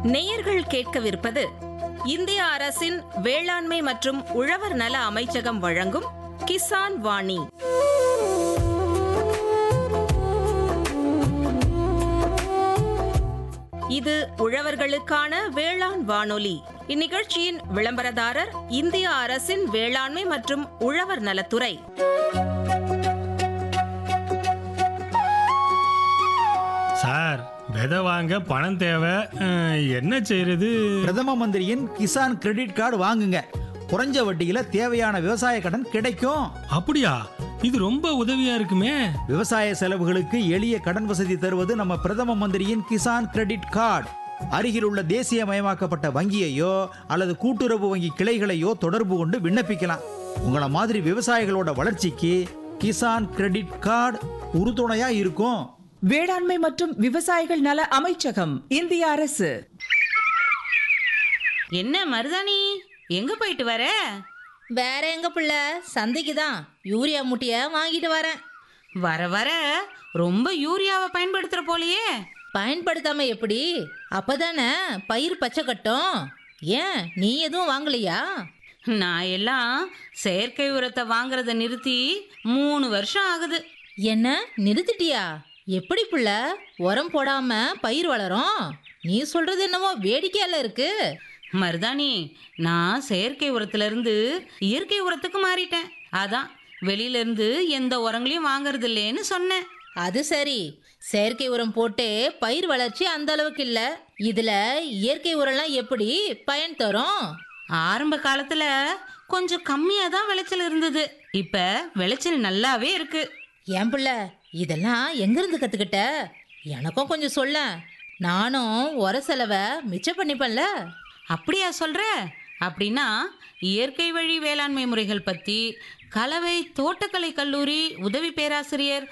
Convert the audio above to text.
நேயர்கள் கேட்கவிருப்பது இந்திய அரசின் வேளாண்மை மற்றும் உழவர் நல அமைச்சகம் வழங்கும் கிசான் வாணி இது உழவர்களுக்கான வேளாண் வானொலி இந்நிகழ்ச்சியின் விளம்பரதாரர் இந்திய அரசின் வேளாண்மை மற்றும் உழவர் நலத்துறை சார் விதை வாங்க பணம் தேவை அஹ், என்ன செய்யறது பிரதம மந்திரியின் கிசான் கிரெடிட் கார்டு வாங்குங்க குறைஞ்ச வட்டியில தேவையான விவசாய கடன் கிடைக்கும் அப்படியா இது ரொம்ப உதவியா இருக்குமே விவசாய செலவுகளுக்கு எளிய கடன் வசதி தருவது நம்ம பிரதம மந்திரியின் கிசான் கிரெடிட் கார்டு அருகில் உள்ள தேசியமயமாக்கப்பட்ட வங்கியையோ அல்லது கூட்டுறவு வங்கி கிளைகளையோ தொடர்பு கொண்டு விண்ணப்பிக்கலாம் உங்கள மாதிரி விவசாயிகளோட வளர்ச்சிக்கு கிசான் கிரெடிட் கார்டு உறுதுணையா இருக்கும் வேளாண்மை மற்றும் விவசாயிகள் நல அமைச்சகம் இந்திய அரசு என்ன மருதாணி எங்க போயிட்டு வர வேற எங்க பிள்ளை சந்தைக்கு தான் யூரியா மூட்டைய வாங்கிட்டு வரேன் வர வர ரொம்ப யூரியாவை பயன்படுத்துற போலயே பயன்படுத்தாம எப்படி அப்பதானே பயிர் பச்சை கட்டும் ஏன் நீ எதுவும் வாங்கலையா நான் எல்லாம் செயற்கை உரத்தை வாங்குறத நிறுத்தி மூணு வருஷம் ஆகுது என்ன நிறுத்திட்டியா எப்படி பிள்ளை உரம் போடாம பயிர் வளரும் நீ சொல்றது என்னமோ வேடிக்கையால இருக்கு மருதாணி நான் செயற்கை உரத்துல இருந்து இயற்கை உரத்துக்கு மாறிட்டேன் அதான் வெளியில இருந்து எந்த உரங்களையும் வாங்குறது இல்லைன்னு சொன்னேன் அது சரி செயற்கை உரம் போட்டு பயிர் வளர்ச்சி அந்த அளவுக்கு இல்ல இதுல இயற்கை உரம்லாம் எப்படி பயன் தரும் ஆரம்ப காலத்துல கொஞ்சம் கம்மியா தான் விளைச்சல் இருந்தது இப்ப விளைச்சல் நல்லாவே இருக்கு ஏன் பிள்ளை இதெல்லாம் எங்கிருந்து கத்துக்கிட்ட எனக்கும் கொஞ்சம் சொல்ல நானும் உர செலவை மிச்சம் பண்ணிப்பேன்ல அப்படியா சொல்ற அப்படின்னா இயற்கை வழி வேளாண்மை முறைகள் பத்தி கலவை தோட்டக்கலை கல்லூரி உதவி பேராசிரியர்